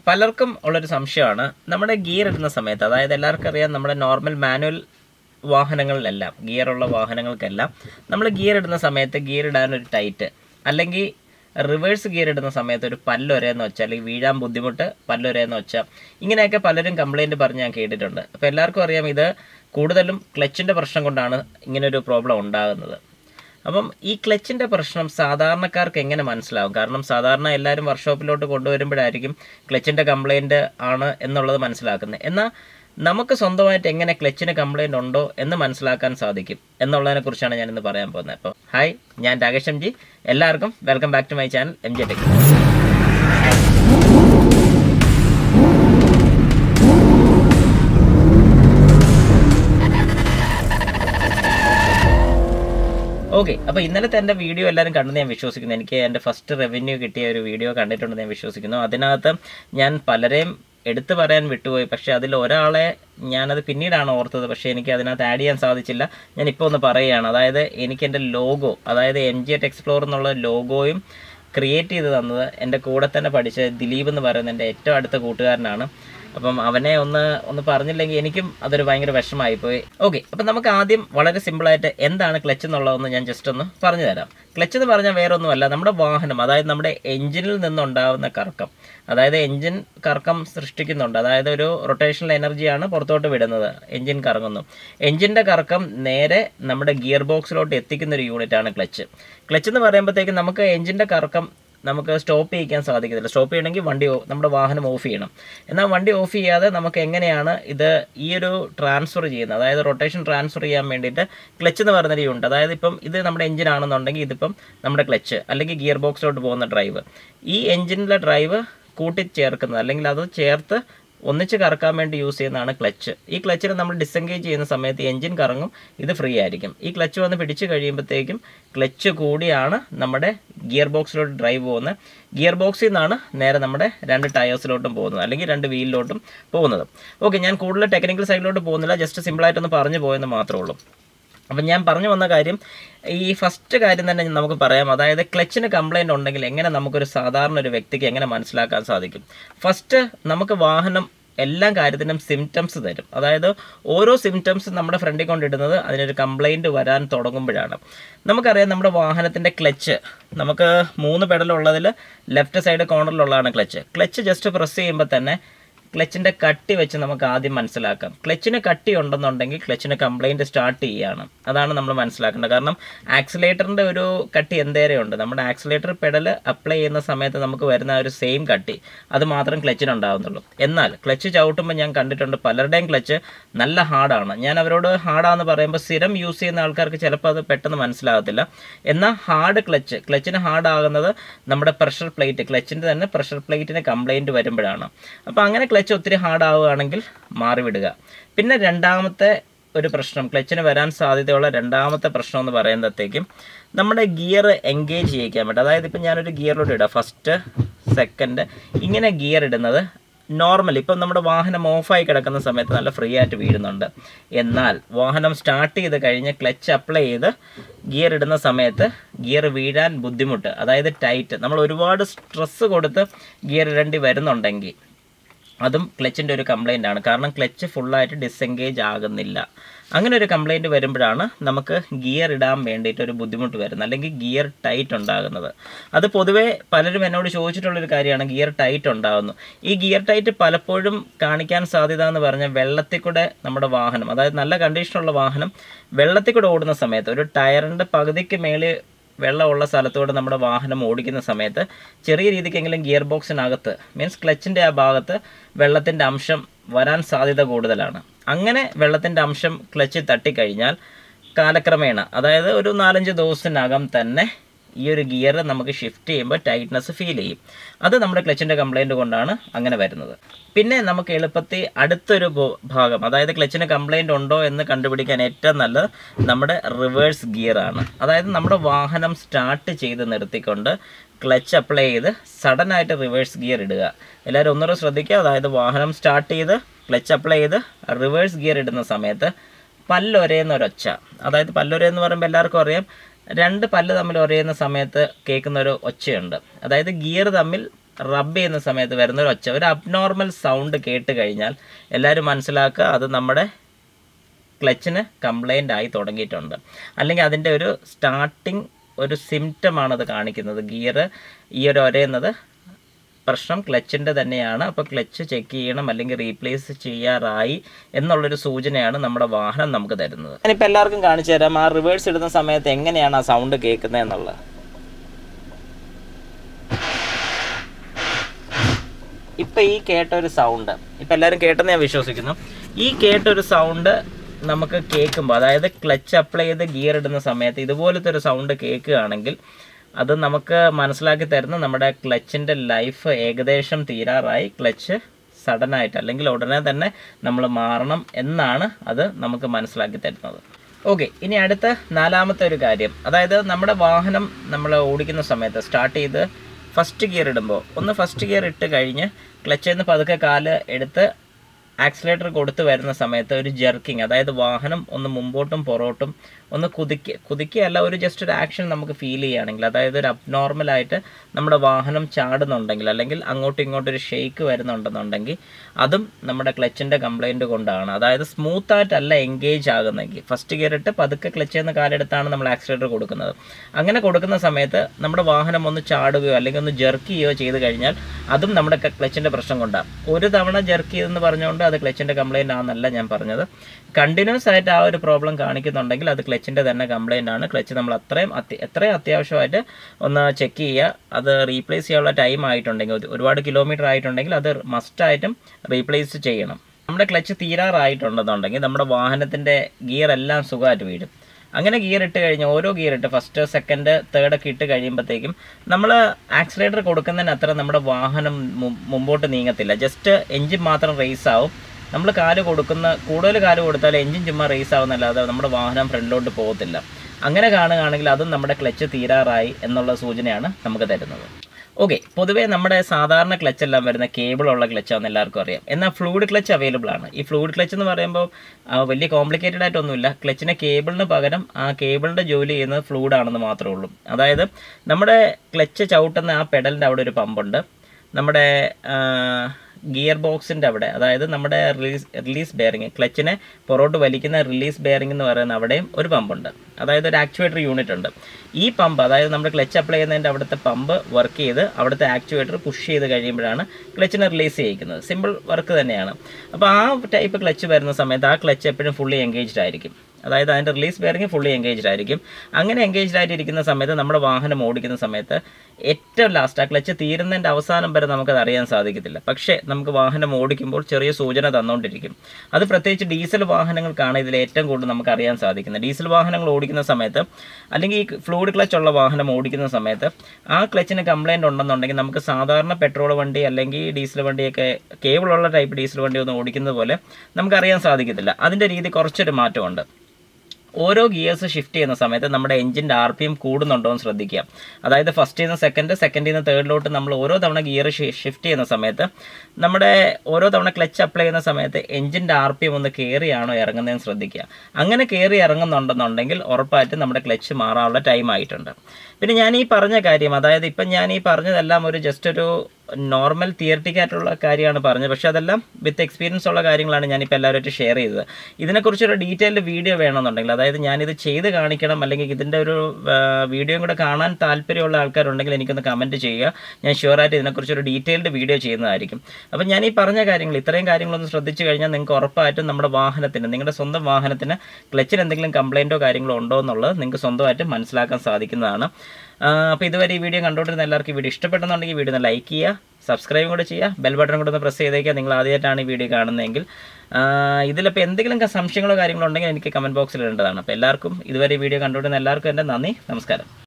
പലർക്കും ഉള്ളൊരു സംശയമാണ് നമ്മുടെ ഗിയർ ഇടുന്ന സമയത്ത് അതായത് എല്ലാവർക്കും അറിയാം നമ്മുടെ നോർമൽ മാനുവൽ വാഹനങ്ങളിലെല്ലാം ഗിയറുള്ള വാഹനങ്ങൾക്കെല്ലാം നമ്മൾ ഗിയർ ഇടുന്ന സമയത്ത് ഗിയർ ഇടാനൊരു ടൈറ്റ് അല്ലെങ്കിൽ റിവേഴ്സ് ഗിയർ ഇടുന്ന സമയത്ത് ഒരു പല്ലൊരയെന്ന് വെച്ചാൽ അല്ലെങ്കിൽ വീഴാൻ ബുദ്ധിമുട്ട് പല്ലൊരയെന്ന് വെച്ചാൽ ഇങ്ങനെയൊക്കെ പലരും കംപ്ലൈൻറ്റ് പറഞ്ഞ് ഞാൻ കേട്ടിട്ടുണ്ട് അപ്പോൾ എല്ലാവർക്കും അറിയാം ഇത് കൂടുതലും ക്ലച്ചിൻ്റെ പ്രശ്നം കൊണ്ടാണ് ഇങ്ങനൊരു പ്രോബ്ലം ഉണ്ടാകുന്നത് അപ്പം ഈ ക്ലച്ചിൻ്റെ പ്രശ്നം സാധാരണക്കാർക്ക് എങ്ങനെ മനസ്സിലാവും കാരണം സാധാരണ എല്ലാവരും വർക്ക്ഷോപ്പിലോട്ട് കൊണ്ടുവരുമ്പോഴായിരിക്കും ക്ലച്ചിൻ്റെ കംപ്ലൈൻറ്റ് ആണ് എന്നുള്ളത് മനസ്സിലാക്കുന്നത് എന്നാൽ നമുക്ക് സ്വന്തമായിട്ട് എങ്ങനെ ക്ലച്ചിന് കംപ്ലൈൻറ്റ് ഉണ്ടോ എന്ന് മനസ്സിലാക്കാൻ സാധിക്കും എന്നുള്ളതിനെ കുറിച്ചാണ് ഞാൻ ഇന്ന് പറയാൻ പോകുന്നത് അപ്പോൾ ഹായ് ഞാൻ രാകേഷ് എം ജി എല്ലാവർക്കും welcome back to my channel M J tech okay അപ്പോൾ ഇന്നലത്തെ എൻ്റെ വീഡിയോ എല്ലാവരും കണ്ടെന്ന് ഞാൻ വിശ്വസിക്കുന്നു എനിക്ക് എൻ്റെ ഫസ്റ്റ് റവന്യൂ കിട്ടിയ ഒരു വീഡിയോ കണ്ടിട്ടുണ്ടെന്ന് ഞാൻ വിശ്വസിക്കുന്നു അതിനകത്ത് ഞാൻ പലരെയും എടുത്തു പറയാൻ വിട്ടുപോയി പക്ഷേ അതിൽ ഒരാളെ ഞാനത് പിന്നീടാണ് ഓർത്തത് പക്ഷേ എനിക്ക് അതിനകത്ത് ആഡ് ചെയ്യാൻ സാധിച്ചില്ല ഞാൻ ഇപ്പോൾ ഒന്ന് പറയുകയാണ് അതായത് എനിക്ക് എൻ്റെ ലോഗോ അതായത് എം ജി എറ്റ് എക്സ്പ്ലോർ എന്നുള്ള ലോഗോയും ക്രിയേറ്റ് ചെയ്ത് തന്നത് എൻ്റെ കൂടെ തന്നെ പഠിച്ച ദിലീപ് എന്ന് പറയുന്ന എൻ്റെ ഏറ്റവും അടുത്ത കൂട്ടുകാരനാണ് അപ്പം അവനെ ഒന്ന് ഒന്ന് പറഞ്ഞില്ലെങ്കിൽ എനിക്കും അതൊരു ഭയങ്കര വിഷമമായിപ്പോയി ഓക്കെ അപ്പം നമുക്ക് ആദ്യം വളരെ സിമ്പിളായിട്ട് എന്താണ് ക്ലച്ച് എന്നുള്ളതെന്ന് ഞാൻ ജസ്റ്റ് ഒന്ന് പറഞ്ഞു തരാം ക്ലച്ച് എന്ന് പറഞ്ഞാൽ വേറെ ഒന്നുമല്ല നമ്മുടെ വാഹനം അതായത് നമ്മുടെ എഞ്ചിനിൽ നിന്നുണ്ടാകുന്ന കറക്കം അതായത് എഞ്ചിൻ കറക്കം സൃഷ്ടിക്കുന്നുണ്ട് അതായത് ഒരു റൊട്ടേഷണൽ എനർജിയാണ് പുറത്തോട്ട് വിടുന്നത് എഞ്ചിൻ കറങ്ങുന്നു എഞ്ചിൻ്റെ കറക്കം നേരെ നമ്മുടെ ഗിയർ ബോക്സിലോട്ട് എത്തിക്കുന്ന ഒരു യൂണിറ്റാണ് ക്ലച്ച് ക്ലച്ച് എന്ന് പറയുമ്പോഴത്തേക്കും നമുക്ക് എഞ്ചിൻ്റെ കറക്കം നമുക്ക് സ്റ്റോപ്പ് ചെയ്യിക്കാൻ സാധിക്കത്തില്ല സ്റ്റോപ്പ് ചെയ്യണമെങ്കിൽ വണ്ടി ഓ- നമ്മുടെ വാഹനം ഓഫ് ചെയ്യണം എന്നാൽ വണ്ടി ഓഫ് ചെയ്യാതെ നമുക്ക് എങ്ങനെയാണ് ഇത് ഈ ഒരു ട്രാൻസ്ഫർ ചെയ്യുന്നത് അതായത് റൊട്ടേഷൻ ട്രാൻസ്ഫർ ചെയ്യാൻ വേണ്ടിയിട്ട് ക്ലച്ച് എന്ന് പറയുന്നൊരു യൂണിറ്റ് അതായത് ഇപ്പം ഇത് നമ്മുടെ എഞ്ചിൻ ആണെന്നുണ്ടെങ്കിൽ ഇതിപ്പം നമ്മുടെ ക്ലച്ച് അല്ലെങ്കിൽ ഗിയർ ബോക്സിലോട്ട് പോകുന്ന ഡ്രൈവ് ഈ എഞ്ചിനിലെ ഡ്രൈവ് കൂട്ടിച്ചേർക്കുന്നത് അല്ലെങ്കിൽ അത് ചേർത്ത് ഒന്നിച്ച് കറക്കാൻ വേണ്ടി യൂസ് ചെയ്യുന്നതാണ് ക്ലച്ച് ഈ ക്ലച്ചിൽ നമ്മൾ ഡിസെൻഗേജ് ചെയ്യുന്ന സമയത്ത് എഞ്ചിൻ കറങ്ങും ഇത് ഫ്രീ ആയിരിക്കും ഈ ക്ലച്ച് വന്ന് പിടിച്ച് കഴിയുമ്പോഴത്തേക്കും ക്ലച്ച് കൂടിയാണ് നമ്മുടെ ഗിയർ ബോക്സിലോട്ട് ഡ്രൈവ് പോകുന്നത് ഗിയർ ബോക്സിൽ നിന്നാണ് നേരെ നമ്മുടെ രണ്ട് ടയേഴ്സിലോട്ടും പോകുന്നത് അല്ലെങ്കിൽ രണ്ട് വീലിലോട്ടും പോകുന്നത് ഓക്കെ ഞാൻ കൂടുതൽ ടെക്നിക്കൽ സൈഡിലോട്ട് പോകുന്നില്ല ജസ്റ്റ് സിമ്പിളായിട്ടൊന്ന് പറഞ്ഞു പോയെന്ന് മാത്രമേ ഉള്ളൂ അപ്പം ഞാൻ പറഞ്ഞു വന്ന കാര്യം ഈ ഫസ്റ്റ് കാര്യം തന്നെ നമുക്ക് പറയാം അതായത് ക്ലച്ചിന് കംപ്ലൈൻറ്റ് ഉണ്ടെങ്കിൽ എങ്ങനെ നമുക്കൊരു സാധാരണ ഒരു വ്യക്തിക്ക് എങ്ങനെ മനസ്സിലാക്കാൻ സാധിക്കും ഫസ്റ്റ് നമുക്ക് വാഹനം എല്ലാ കാര്യത്തിനും സിംറ്റംസ് തരും അതായത് ഓരോ സിംറ്റംസ് നമ്മുടെ ഫ്രണ്ടിൽ കൊണ്ടിടുന്നത് അതിനൊരു കംപ്ലൈൻറ്റ് വരാൻ തുടങ്ങുമ്പോഴാണ് നമുക്കറിയാം നമ്മുടെ വാഹനത്തിൻ്റെ ക്ലച്ച് നമുക്ക് മൂന്ന് പെഡലുള്ളതിൽ ലെഫ്റ്റ് സൈഡ് കോർണറിലുള്ളതാണ് ക്ലച്ച് ക്ലച്ച് ജസ്റ്റ് പ്രസ് ചെയ്യുമ്പോൾ തന്നെ ക്ലച്ചിൻ്റെ കട്ടി വെച്ച് നമുക്ക് ആദ്യം മനസ്സിലാക്കാം ക്ലച്ചിന് കട്ടി ഉണ്ടെന്നുണ്ടെങ്കിൽ ക്ലച്ചിന് കംപ്ലൈൻറ്റ് സ്റ്റാർട്ട് ചെയ്യുകയാണ് അതാണ് നമ്മൾ മനസ്സിലാക്കേണ്ടത് കാരണം ആക്സിലേറ്ററിൻ്റെ ഒരു കട്ടി എന്തേരെ ഉണ്ട് നമ്മുടെ ആക്സിലേറ്റർ പെഡൽ അപ്ലൈ ചെയ്യുന്ന സമയത്ത് നമുക്ക് വരുന്ന ആ ഒരു സെയിം കട്ടി അത് മാത്രം ക്ലച്ചിന് ഉണ്ടാകുന്നുള്ളൂ എന്നാൽ ക്ലച്ച് ചവിട്ടുമ്പോൾ ഞാൻ കണ്ടിട്ടുണ്ട് പലരുടെയും ക്ലച്ച് നല്ല ഹാർഡാണ് ഞാൻ അവരോട് ഹാർഡാന്ന് പറയുമ്പോൾ സ്ഥിരം യൂസ് ചെയ്യുന്ന ആൾക്കാർക്ക് ചിലപ്പോൾ അത് പെട്ടെന്ന് മനസ്സിലാകത്തില്ല എന്നാൽ ഹാർഡ് ക്ലച്ച് ക്ലച്ചിന് ഹാർഡ് ആകുന്നത് നമ്മുടെ പ്രഷർ പ്ലേറ്റ് ക്ലച്ചിൻ്റെ തന്നെ പ്രഷർ പ്ലേറ്റിന് കംപ്ലൈൻറ്റ് വരുമ്പോഴാണ് അപ്പോൾ അങ്ങനെ ക്ലച്ച് ഒത്തിരി ഹാർഡ് ആവുകയാണെങ്കിൽ മാറിവിടുക പിന്നെ രണ്ടാമത്തെ ഒരു പ്രശ്നം ക്ലച്ചിന് വരാൻ സാധ്യതയുള്ള രണ്ടാമത്തെ പ്രശ്നം എന്ന് പറയുമ്പോഴത്തേക്കും നമ്മുടെ ഗിയർ എൻഗേജ് ചെയ്യിക്കാൻ പറ്റും അതായത് ഇപ്പം ഞാനൊരു ഗിയറിലോട്ട് ഇടാം ഫസ്റ്റ് സെക്കൻഡ് ഇങ്ങനെ ഗിയർ ഇടുന്നത് നോർമൽ ഇപ്പം നമ്മുടെ വാഹനം ഓഫായി കിടക്കുന്ന സമയത്ത് നല്ല ഫ്രീ ആയിട്ട് വീഴുന്നുണ്ട് എന്നാൽ വാഹനം സ്റ്റാർട്ട് ചെയ്ത് കഴിഞ്ഞ് ക്ലച്ച് അപ്ലൈ ചെയ്ത് ഗിയർ ഇടുന്ന സമയത്ത് ഗിയർ വീഴാൻ ബുദ്ധിമുട്ട് അതായത് ടൈറ്റ് നമ്മൾ ഒരുപാട് സ്ട്രെസ്സ് കൊടുത്ത് ഗിയർ ഇടേണ്ടി വരുന്നുണ്ടെങ്കിൽ അതും ക്ലച്ചിൻ്റെ ഒരു കംപ്ലൈൻ്റ് ആണ് കാരണം ക്ലച്ച് ഫുള്ളായിട്ട് ഡിസെൻഗേജ് ആകുന്നില്ല അങ്ങനെ ഒരു കംപ്ലൈൻറ്റ് വരുമ്പോഴാണ് നമുക്ക് ഗിയർ ഇടാൻ വേണ്ടിയിട്ട് ഒരു ബുദ്ധിമുട്ട് വരുന്നത് അല്ലെങ്കിൽ ഗിയർ ടൈറ്റ് ഉണ്ടാകുന്നത് അത് പൊതുവേ പലരും എന്നോട് ചോദിച്ചിട്ടുള്ളൊരു കാര്യമാണ് ഗിയർ ടൈറ്റ് ഉണ്ടാകുന്നു ഈ ഗിയർ ടൈറ്റ് പലപ്പോഴും കാണിക്കാൻ സാധ്യത എന്ന് പറഞ്ഞാൽ വെള്ളത്തിൽ കൂടെ നമ്മുടെ വാഹനം അതായത് നല്ല കണ്ടീഷനുള്ള വാഹനം വെള്ളത്തിൽ കൂടെ ഓടുന്ന സമയത്ത് ഒരു ടയറിൻ്റെ പകുതിക്ക് മേളിൽ വെള്ളമുള്ള സ്ഥലത്തൂടെ നമ്മുടെ വാഹനം ഓടിക്കുന്ന സമയത്ത് ചെറിയ രീതിക്കെങ്കിലും ഗിയർ ബോക്സിനകത്ത് മീൻസ് ക്ലച്ചിൻ്റെ ആ ഭാഗത്ത് വെള്ളത്തിൻ്റെ അംശം വരാൻ സാധ്യത കൂടുതലാണ് അങ്ങനെ വെള്ളത്തിൻ്റെ അംശം ക്ലച്ചിൽ തട്ടിക്കഴിഞ്ഞാൽ കാലക്രമേണ അതായത് ഒരു നാലഞ്ച് ദിവസത്തിനകം തന്നെ ഈ ഒരു ഗിയർ നമുക്ക് ഷിഫ്റ്റ് ചെയ്യുമ്പോൾ ടൈറ്റ്നസ് ഫീൽ ചെയ്യും അത് നമ്മുടെ ക്ലച്ചിൻ്റെ കംപ്ലൈൻറ്റ് കൊണ്ടാണ് അങ്ങനെ വരുന്നത് പിന്നെ നമുക്ക് എളുപ്പത്തിൽ അടുത്തൊരു ഭോ- ഭാഗം അതായത് ക്ലച്ചിന് കംപ്ലൈൻറ്റ് ഉണ്ടോ എന്ന് കണ്ടുപിടിക്കാൻ ഏറ്റവും നല്ലത് നമ്മുടെ റിവേഴ്സ് ഗിയർ ആണ് അതായത് നമ്മുടെ വാഹനം സ്റ്റാർട്ട് ചെയ്ത് നിർത്തിക്കൊണ്ട് ക്ലച്ച് അപ്ലൈ ചെയ്ത് സഡനായിട്ട് റിവേഴ്സ് ഗിയർ ഇടുക എല്ലാവരും ഒന്നുകൂടെ ശ്രദ്ധിക്കുക അതായത് വാഹനം സ്റ്റാർട്ട് ചെയ്ത് ക്ലച്ച് അപ്ലൈ ചെയ്ത് റിവേഴ്സ് ഗിയർ ഇടുന്ന സമയത്ത് പല്ലൊരയുന്ന ഒരൊച്ച അതായത് പല്ലൊരയെന്ന് പറയുമ്പോൾ എല്ലാവർക്കും അറിയാം രണ്ട് പല്ല് തമ്മിൽ ഒരയുന്ന സമയത്ത് കേൾക്കുന്ന ഒരു ഒച്ചയുണ്ട് അതായത് ഗിയർ തമ്മിൽ റബ്ബ് ചെയ്യുന്ന സമയത്ത് വരുന്ന ഒരു ഒച്ച ഒരു അബ്നോർമൽ സൗണ്ട് കേട്ട് കഴിഞ്ഞാൽ എല്ലാവരും മനസ്സിലാക്കുക അത് നമ്മുടെ ക്ലച്ചിന് കംപ്ലൈൻ്റ് ആയി തുടങ്ങിയിട്ടുണ്ട് അല്ലെങ്കിൽ അതിൻ്റെ ഒരു സ്റ്റാർട്ടിങ് ഒരു സിംറ്റമാണ് അത് കാണിക്കുന്നത് ഗിയർ ഈ ഒരു ഒരയുന്നത് പ്രശ്നം ക്ലച്ചിൻ്റെ തന്നെയാണ് അപ്പോൾ ക്ലച്ച് ചെക്ക് ചെയ്യണം അല്ലെങ്കിൽ റീപ്ലേസ് ചെയ്യാറായി എന്നുള്ളൊരു സൂചനയാണ് നമ്മുടെ വാഹനം നമുക്ക് തരുന്നത് ഞാനിപ്പോൾ എല്ലാവർക്കും കാണിച്ചു തരാം ആ റിവേഴ്സ് ഇടുന്ന സമയത്ത് എങ്ങനെയാണ് ആ സൗണ്ട് കേൾക്കുന്നത് എന്നുള്ളത് ഇപ്പം ഈ കേട്ട ഒരു സൗണ്ട് ഇപ്പം എല്ലാവരും കേട്ടെന്ന് ഞാൻ വിശ്വസിക്കുന്നു ഈ കേട്ട ഒരു സൗണ്ട് നമുക്ക് കേൾക്കുമ്പോൾ അതായത് ക്ലച്ച് അപ്ലൈ ചെയ്ത് ഗിയർ ഇടുന്ന സമയത്ത് ഇതുപോലത്തെ ഒരു സൗണ്ട് കേൾക്കുകയാണെങ്കിൽ അത് നമുക്ക് മനസ്സിലാക്കി തരുന്ന നമ്മുടെ ക്ലച്ചിൻ്റെ ലൈഫ് ഏകദേശം തീരാറായി ക്ലച്ച് സഡനായിട്ട് അല്ലെങ്കിൽ ഉടനെ തന്നെ നമ്മൾ മാറണം എന്നാണ് അത് നമുക്ക് മനസ്സിലാക്കി തരുന്നത് ഓക്കെ ഇനി അടുത്ത നാലാമത്തെ ഒരു കാര്യം അതായത് നമ്മുടെ വാഹനം നമ്മൾ ഓടിക്കുന്ന സമയത്ത് സ്റ്റാർട്ട് ചെയ്ത് ഫസ്റ്റ് ഗിയർ ഇടുമ്പോൾ ഒന്ന് ഫസ്റ്റ് ഗിയർ ഇട്ട് കഴിഞ്ഞ് ക്ലച്ചിൽ നിന്ന് പതുക്കെ കാല് എടുത്ത് ആക്സിലേറ്റർ കൊടുത്ത് വരുന്ന സമയത്ത് ഒരു ജെർക്കിങ് അതായത് വാഹനം ഒന്ന് മുമ്പോട്ടും പുറകോട്ടും ഒന്ന് കുതിക്കുക കുതിക്കുകയല്ല ഒരു ജസ്റ്റ് ഒരു ആക്ഷൻ നമുക്ക് ഫീൽ ചെയ്യുകയാണെങ്കിൽ അതായത് ഒരു അബ്നോർമലായിട്ട് നമ്മുടെ വാഹനം ചാടുന്നുണ്ടെങ്കിൽ അല്ലെങ്കിൽ അങ്ങോട്ടും ഇങ്ങോട്ടും ഒരു ഷെയ്ക്ക് വരുന്നുണ്ടെന്നുണ്ടെങ്കിൽ അതും നമ്മുടെ ക്ലച്ചിൻ്റെ കംപ്ലൈൻറ്റ് കൊണ്ടാണ് അതായത് സ്മൂത്ത് ആയിട്ടല്ല എൻഗേജ് ആകുന്നെങ്കിൽ ഫസ്റ്റ് ഗിയർ ഇട്ട് പതുക്കെ ക്ലച്ചിൽ നിന്ന് കാലെടുത്താണ് നമ്മൾ ആക്സിലേറ്റർ കൊടുക്കുന്നത് അങ്ങനെ കൊടുക്കുന്ന സമയത്ത് നമ്മുടെ വാഹനം ഒന്ന് ചാടുകയോ അല്ലെങ്കിൽ ഒന്ന് ജെർക്ക് ചെയ്യുകയോ ചെയ്ത് കഴിഞ്ഞാൽ അതും നമ്മുടെ ക്ലച്ചിൻ്റെ പ്രശ്നം കൊണ്ടാണ് ഒരു തവണ ജെർക്ക് ചെയ്തെന്ന് പറഞ്ഞുകൊണ്ട് അത് ക്ലച്ചിൻ്റെ കംപ്ലൈൻ്റ് ആണെന്നല്ല ഞാൻ പറഞ്ഞത് കണ്ടിന്യൂസ് ആയിട്ട് ആ ഒരു പ്രോബ്ലം കാണിക്കുന്നുണ്ടെങ്കിൽ അത് ക്ലച്ചിൻ്റെ തന്നെ കംപ്ലൈൻ്റ് ആണ് ക്ലച്ച് നമ്മൾ അത്രയും അത്യ എത്രയും അത്യാവശ്യമായിട്ട് ഒന്ന് ചെക്ക് ചെയ്യുക അത് റീപ്ലേസ് ചെയ്യാനുള്ള ടൈം ആയിട്ടുണ്ടെങ്കിൽ ഒരു- ഒരുപാട് കിലോമീറ്റർ ആയിട്ടുണ്ടെങ്കിൽ അത് മസ്റ്റായിട്ടും റീപ്ലേസ് ചെയ്യണം നമ്മുടെ ക്ലച്ച് തീരാറായിട്ടുണ്ടെന്നുണ്ടെങ്കിൽ നമ്മുടെ വാഹനത്തിൻ്റെ ഗിയർ എല്ലാം സുഖമായിട്ട് വീഴും അങ്ങനെ ഗിയർ ഇട്ട് കഴിഞ്ഞ് ഓരോ ഗിയർ ഇട്ട് ഫസ്റ്റ് സെക്കൻഡ് തേർഡ് ഒക്കെ ഇട്ട് കഴിയുമ്പോഴത്തേക്കും നമ്മൾ ആക്സിലേറ്റർ കൊടുക്കുന്നതിന് അത്ര നമ്മുടെ വാഹനം മു- മുമ്പോട്ട് നീങ്ങത്തില്ല ജസ്റ്റ് എഞ്ചിൻ മാത്രം റേസ് ആവും നമ്മൾ കാല് കൊടുക്കുന്ന കൂടുതൽ കാല് കൊടുത്താൽ എഞ്ചിൻ ചുമ്മാ റേസ് ആവുന്നല്ലാതെ നമ്മുടെ വാഹനം ഫ്രണ്ടിലോട്ട് പോകത്തില്ല അങ്ങനെ കാണുകയാണെങ്കിൽ അതും നമ്മുടെ ക്ലച്ച് തീരാറായി എന്നുള്ള സൂചനയാണ് നമുക്ക് തരുന്നത് ഓക്കെ പൊതുവേ നമ്മുടെ സാധാരണ ക്ലച്ച് എല്ലാം വരുന്ന കേബിളുള്ള ക്ലച്ചാണെന്ന് എല്ലാവർക്കും അറിയാം എന്നാൽ ഫ്ലൂയിഡ് ക്ലച്ച് അവൈലബിൾ ആണ് ഈ ഫ്ലൂയിഡ് ക്ലച്ച് എന്ന് പറയുമ്പോൾ ആ, വലിയ കോംപ്ലിക്കേറ്റഡ് ആയിട്ടൊന്നുമില്ല ക്ലച്ചിനെ കേബിളിന് പകരം ആ കേബിളിൻ്റെ ജോലി ചെയ്യുന്നത് ഫ്ലൂയിഡ് ആണെന്ന് മാത്രമേ ഉള്ളൂ അതായത് നമ്മുടെ ക്ലച്ച് ചവിട്ടുന്ന ആ പെഡലിൻ്റെ അവിടെ ഒരു പമ്പുണ്ട് നമ്മുടെ ഗിയർ ബോക്സിൻ്റെ അവിടെ അതായത് നമ്മുടെ റിലീസ് റിലീസ് ബെയറിങ് ക്ലച്ചിനെ പുറകോട്ട് വലിക്കുന്ന റിലീസ് ബെയറിംഗ് എന്ന് പറയുന്ന അവിടെയും ഒരു പമ്പുണ്ട് അതായത് ഒരു ആക്ച്വേറ്റർ യൂണിറ്റ് ഉണ്ട് ഈ പമ്പ് അതായത് നമ്മുടെ ക്ലച്ച് അപ്ലൈ ചെയ്യുന്നതിൻ്റെ അവിടുത്തെ പമ്പ് വർക്ക് ചെയ്ത് അവിടുത്തെ ആക്ച്വേറ്റർ പുഷ് ചെയ്ത് കഴിയുമ്പോഴാണ് ക്ലച്ചിനെ റിലീസ് ചെയ്യിക്കുന്നത് സിമ്പിൾ വർക്ക് തന്നെയാണ് അപ്പോൾ ആ ടൈപ്പ് ക്ലച്ച് വരുന്ന സമയത്ത് ആ ക്ലച്ച് എപ്പോഴും ഫുള്ളി എൻഗേജ്ഡ് ആയിരിക്കും അതായത് അതിൻ്റെ റിലീസ് ബെയറിംഗ് ഫുള്ളി എൻഗേജ്ഡ് ആയിരിക്കും അങ്ങനെ എൻഗേജ്ഡ് ആയിട്ടിരിക്കുന്ന സമയത്ത് നമ്മുടെ വാഹനം ഓടിക്കുന്ന സമയത്ത് ഏറ്റവും ലാസ്റ്റ് ആ ക്ലച്ച് തീരുന്നതിൻ്റെ അവസാനം വരെ നമുക്കത് അറിയാൻ സാധിക്കത്തില്ല പക്ഷേ നമുക്ക് വാഹനം ഓടിക്കുമ്പോൾ ചെറിയ സൂചന തന്നുകൊണ്ടിരിക്കും അത് പ്രത്യേകിച്ച് ഡീസൽ വാഹനങ്ങൾക്കാണ് ഇതിൽ ഏറ്റവും കൂടുതൽ നമുക്ക് അറിയാൻ സാധിക്കുന്നത് ഡീസൽ വാഹനങ്ങൾ ഓടിക്കുന്ന സമയത്ത് അല്ലെങ്കിൽ ഈ ഫ്ലൂയിഡ് ക്ലച്ച് ഉള്ള വാഹനം ഓടിക്കുന്ന സമയത്ത് ആ ക്ലച്ചിന് കംപ്ലൈൻറ്റ് ഉണ്ടെന്നുണ്ടെങ്കിൽ നമുക്ക് സാധാരണ പെട്രോൾ വണ്ടി അല്ലെങ്കിൽ ഡീസൽ വണ്ടിയൊക്കെ കേബിളുള്ള ടൈപ്പ് ഡീസൽ വണ്ടി ഒന്നും ഓടിക്കുന്നത് പോലെ നമുക്കറിയാൻ സാധിക്കത്തില്ല അതിൻ്റെ രീതി കുറച്ചൊരു മാറ്റമുണ്ട് ഓരോ ഗിയേഴ്സ് ഷിഫ്റ്റ് ചെയ്യുന്ന സമയത്ത് നമ്മുടെ എഞ്ചിൻ്റെ ആർ പി എം കൂടുന്നുണ്ടോ എന്ന് ശ്രദ്ധിക്കുക അതായത് ഫസ്റ്റ് നിന്ന് സെക്കൻഡ് സെക്കൻഡിൽ നിന്ന് തേർഡിലോട്ട് നമ്മൾ ഓരോ തവണ ഗിയർ ഷിഫ്റ്റ് ചെയ്യുന്ന സമയത്ത് നമ്മുടെ ഓരോ തവണ ക്ലച്ച് അപ്ലൈ ചെയ്യുന്ന സമയത്ത് എഞ്ചിൻ്റെ ആർ പി എം ഒന്ന് കയറിയാണോ ഇറങ്ങുന്നതെന്ന് ശ്രദ്ധിക്കുക അങ്ങനെ കയറി ഇറങ്ങുന്നുണ്ടെന്നുണ്ടെങ്കിൽ ഉറപ്പായിട്ടും നമ്മുടെ ക്ലച്ച് മാറാനുള്ള ടൈം ആയിട്ടുണ്ട് പിന്നെ ഞാൻ ഈ പറഞ്ഞ കാര്യം അതായത് ഇപ്പം ഞാൻ ഈ പറഞ്ഞതെല്ലാം ഒരു ജസ്റ്റ് ഒരു നോർമൽ തിയററ്റിക് ആയിട്ടുള്ള കാര്യമാണ് പറഞ്ഞത് പക്ഷേ അതെല്ലാം വിത്ത് എക്സ്പീരിയൻസ് ഉള്ള കാര്യങ്ങളാണ് ഞാനിപ്പോൾ എല്ലാവരുമായിട്ട് ഷെയർ ചെയ്തത് ഇതിനെക്കുറിച്ചൊരു ഡീറ്റെയിൽഡ് വീഡിയോ വേണമെന്നുണ്ടെങ്കിൽ അതായത് ഞാനിത് ചെയ്ത് കാണിക്കണം അല്ലെങ്കിൽ ഇതിൻ്റെ ഒരു വീഡിയോയും കൂടെ കാണാൻ താല്പര്യമുള്ള ആൾക്കാരുണ്ടെങ്കിൽ എനിക്കൊന്ന് കമൻറ്റ് ചെയ്യുക ഞാൻ ഷുവറായിട്ട് ഇതിനെക്കുറിച്ചൊരു ഡീറ്റെയിൽഡ് വീഡിയോ ചെയ്യുന്നതായിരിക്കും അപ്പം ഞാൻ ഈ പറഞ്ഞ കാര്യങ്ങൾ ഇത്രയും കാര്യങ്ങളൊന്ന് ശ്രദ്ധിച്ചു കഴിഞ്ഞാൽ നിങ്ങൾക്ക് ഉറപ്പായിട്ടും നമ്മുടെ വാഹനത്തിന് നിങ്ങളുടെ സ്വന്തം വാഹനത്തിന് ക്ലച്ചിൽ എന്തെങ്കിലും കംപ്ലൈൻറ്റോ കാര്യങ്ങളോ ഉണ്ടോ എന്നുള്ളത് നിങ്ങൾക്ക് സ്വന്തമായിട്ട് മനസ്സിലാക്കാൻ സാധിക്കുന്നതാണ് അപ്പോൾ ഇതുവരെ ഈ വീഡിയോ കണ്ടുകൊണ്ടിരുന്ന എല്ലാവർക്കും ഈ വീഡിയോ ഇഷ്ടപ്പെട്ടെന്നുണ്ടെങ്കിൽ വീഡിയോ ഒന്ന് ലൈക്ക് ചെയ്യുക സബ്സ്ക്രൈബും കൂടെ ചെയ്യുക ബെൽ ബട്ടൺ കൂടെ ഒന്ന് പ്രസ് ചെയ്തേക്കുക നിങ്ങൾ ആദ്യമായിട്ടാണ് ഈ വീഡിയോ കാണുന്നതെങ്കിൽ ഇതിലിപ്പോൾ എന്തെങ്കിലും ക- സംശയങ്ങളോ കാര്യങ്ങളോ ഉണ്ടെങ്കിൽ എനിക്ക് കമൻറ്റ് ബോക്സിൽ ഇടേണ്ടതാണ് അപ്പോൾ എല്ലാവർക്കും ഇതുവരെ ഈ വീഡിയോ കണ്ടുകൊണ്ടിരുന്ന എല്ലാവർക്കും എൻ്റെ നന്ദി നമസ്കാരം